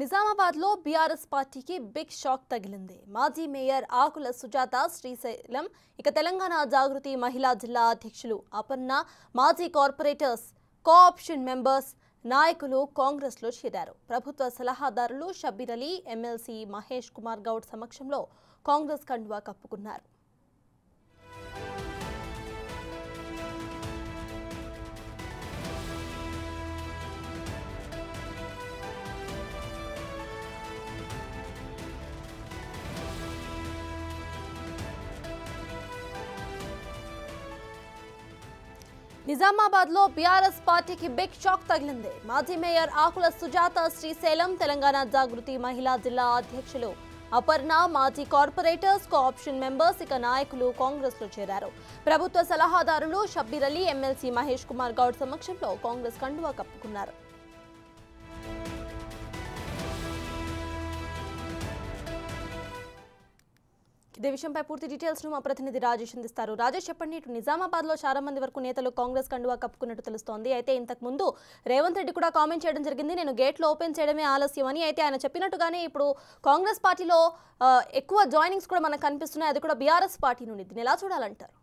నిజామాబాద్ లో బీఆర్ఎస్ పార్టీకి big shock తగిలింది మాజీ మేయర్ ఆకుల సుజాత శ్రీశైలం ఇక తెలంగాణ జాగృతి మహిళా జిల్లా అధ్యక్షులు అపర్ణ మాజీ కార్పొరేటర్స్ కోఆప్షన్ మెంబర్స్ నాయకులు కాంగ్రెస్ లో చేరారు ప్రభుత్వ సలహాదారులు షబ్బీర్ అలీ ఎమ్మెల్సీ మహేష్ కుమార్ గౌడ్ సమక్షంలో కాంగ్రెస్ కండువా కప్పుకున్నారు నిజామాబాద్ లో బీఆర్ఎస్ పార్టీకి బిగ్ షాక్ తగిలింది మాజీ మేయర్ ఆకుల సుజాత శ్రీశైలం తెలంగాణ జాగృతి మహిళా జిల్లా అధ్యక్షులు అపర్ణ మాజీ కార్పొరేటర్స్ కోఆప్షన్ మెంబర్స్ ఇక నాయకులు కాంగ్రెస్ లో చేరారు ప్రభుత్వ సలహాదారులు షబ్బీర్ అలీ ఎమ్మెల్సీ మహేష్ కుమార్ గౌడ్ సమక్షంలో కాంగ్రెస్ కండువా కప్పుకున్నారు ఇదే విషయంపై పూర్తి డీటెయిల్స్ ను మా ప్రతినిధి రాజేష్ అందిస్తారు రాజేష్ చెప్పండి ఇటు నిజామాబాద్ లో చాలా మంది వరకు నేతలు కాంగ్రెస్ కండువా కప్పుకున్నట్టు తెలుస్తోంది అయితే ఇంతకు ముందు రేవంత్ రెడ్డి కూడా కామెంట్ చేయడం జరిగింది నేను గేట్లు ఓపెన్ చేయడమే ఆలస్యం అని అయితే ఆయన చెప్పినట్టుగానే ఇప్పుడు కాంగ్రెస్ పార్టీలో ఆ, ఎక్కువ జాయినింగ్స్ కూడా మనకు కనిపిస్తున్నాయి అది కూడా బీఆర్ఎస్ పార్టీ నుండి దీన్ని ఎలా చూడాలంటారు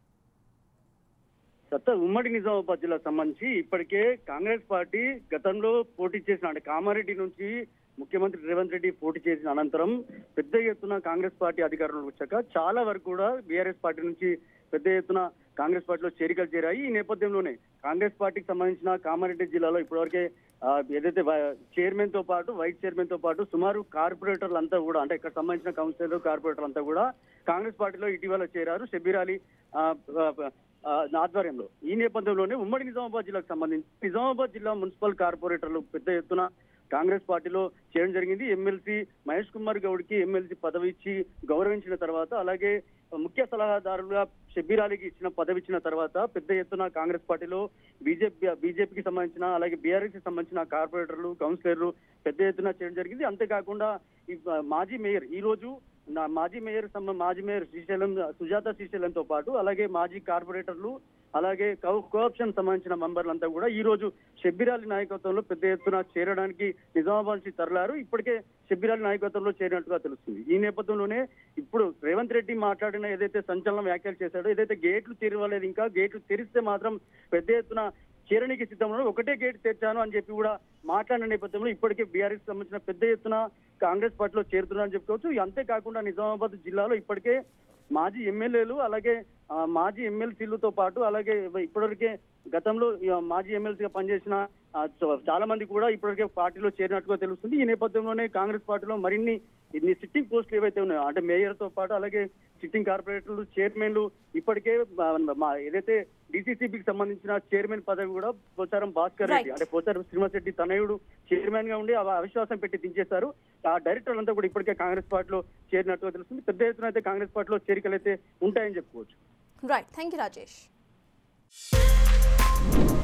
సత్త ఉమ్మడి నిజామాబాద్ జిల్లాకు సంబంధించి ఇప్పటికే కాంగ్రెస్ పార్టీ గతంలో పోటీ చేసిన అంటే కామారెడ్డి నుంచి ముఖ్యమంత్రి రేవంత్ రెడ్డి పోటీ చేసిన అనంతరం పెద్ద ఎత్తున కాంగ్రెస్ పార్టీ అధికారంలోకి వచ్చాక చాలా వరకు కూడా బీఆర్ఎస్ పార్టీ నుంచి పెద్ద ఎత్తున కాంగ్రెస్ పార్టీలో చేరికలు చేరాయి ఈ నేపథ్యంలోనే కాంగ్రెస్ పార్టీకి సంబంధించిన కామారెడ్డి జిల్లాలో ఇప్పటివరకే ఆ, ఏదైతే చైర్మన్ తో పాటు వైస్ చైర్మన్ తో పాటు సుమారు కార్పొరేటర్లు అంతా కూడా అంటే ఇక్కడ సంబంధించిన కౌన్సిలర్ కార్పొరేటర్లు అంతా కూడా కాంగ్రెస్ పార్టీలో ఇటీవల చేరారు షబీర్ అలీ ఆ, ఆ, ఆ, ఆధ్వర్యంలో ఈ నేపథ్యంలోనే ఉమ్మడి నిజామాబాద్ జిల్లాకు సంబంధించి నిజామాబాద్ జిల్లా మున్సిపల్ కార్పొరేటర్లు పెద్ద ఎత్తున కాంగ్రెస్ పార్టీలో చేయడం జరిగింది ఎమ్మెల్సీ మహేష్ కుమార్ గౌడ్ కి ఎమ్మెల్సీ పదవి ఇచ్చి గౌరవించిన తర్వాత అలాగే ముఖ్య సలహాదారులుగా షబ్బీర్ అలీకి ఇచ్చిన పదవి ఇచ్చిన తర్వాత పెద్ద ఎత్తున కాంగ్రెస్ పార్టీలో బీజేపీ బీజేపీకి సంబంధించిన అలాగే బీఆర్ఎస్ కి సంబంధించిన కార్పొరేటర్లు కౌన్సిలర్లు పెద్ద ఎత్తున చేయడం జరిగింది అంతేకాకుండా ఈ మాజీ మేయర్ ఈ రోజు నా మాజీ మేయర్ సంబ- మాజీ మేయర్ శ్రీశైలం సుజాత శ్రీశైలంతో పాటు అలాగే మాజీ కార్పొరేటర్లు అలాగే కో- కోఆప్షన్ సంబంధించిన మెంబర్లంతా కూడా ఈ రోజు షబ్బీరాలి నాయకత్వంలో పెద్ద ఎత్తున చేరడానికి నిజామాబాద్ నుంచి తరలారు ఇప్పటికే షబ్బీరాలి నాయకత్వంలో చేరినట్టుగా తెలుస్తుంది ఈ నేపథ్యంలోనే ఇప్పుడు రేవంత్ రెడ్డి మాట్లాడిన ఏదైతే సంచలన వ్యాఖ్యలు చేశాడో ఏదైతే గేట్లు తెరవలేదు ఇంకా గేట్లు తెరిస్తే మాత్రం పెద్ద ఎత్తున చేరనికి సిద్ధంలో ఒకటే గేట్ తెచ్చాను అని చెప్పి కూడా మాట్లాడిన నేపథ్యంలో ఇప్పటికే బీఆర్ఎస్ సంబంధించిన పెద్ద ఎత్తున కాంగ్రెస్ పార్టీలో చేరుతున్నారని చెప్పుకోవచ్చు ఇక అంతేకాకుండా నిజామాబాద్ జిల్లాలో ఇప్పటికే మాజీ ఎమ్మెల్యేలు అలాగే ఆ, మాజీ ఎమ్మెల్సీలతో పాటు అలాగే ఇప్పటివరకే గతంలో ఈ మాజీ ఎమ్మెల్సీగా పనిచేసిన ఆ, చ- చాలా మంది కూడా ఇప్పటికే పార్టీలో చేరినట్టుగా తెలుస్తుంది ఈ నేపథ్యంలోనే కాంగ్రెస్ పార్టీలో మరిన్ని ఇన్ని సిట్టింగ్ పోస్టులు ఏవైతే ఉన్నాయో అంటే మేయర్ తో పాటు అలాగే సిట్టింగ్ కార్పొరేటర్లు చైర్మన్లు ఇప్పటికే మా- మా ఏదైతే డిసిసిబికి సంబంధించిన చైర్మన్ పదవి కూడా పోచారం భాస్కర్ రెడ్డి Right. అంటే పోచారం శ్రీనివాస్ రెడ్డి తనయుడు చైర్మన్ గా ఉండి అవ- అవిశ్వాసం పెట్టి దించేశారు ఆ డైరెక్టర్లు అంతా కూడా ఇప్పటికే కాంగ్రెస్ పార్టీలో చేరినట్టుగా తెలుస్తుంది పెద్ద ఎత్తున అయితే కాంగ్రెస్ పార్టీలో చేరికలు అయితే ఉంటాయని చెప్పుకోవచ్చు రైట్ థ్యాంక్ యూ రాజేష్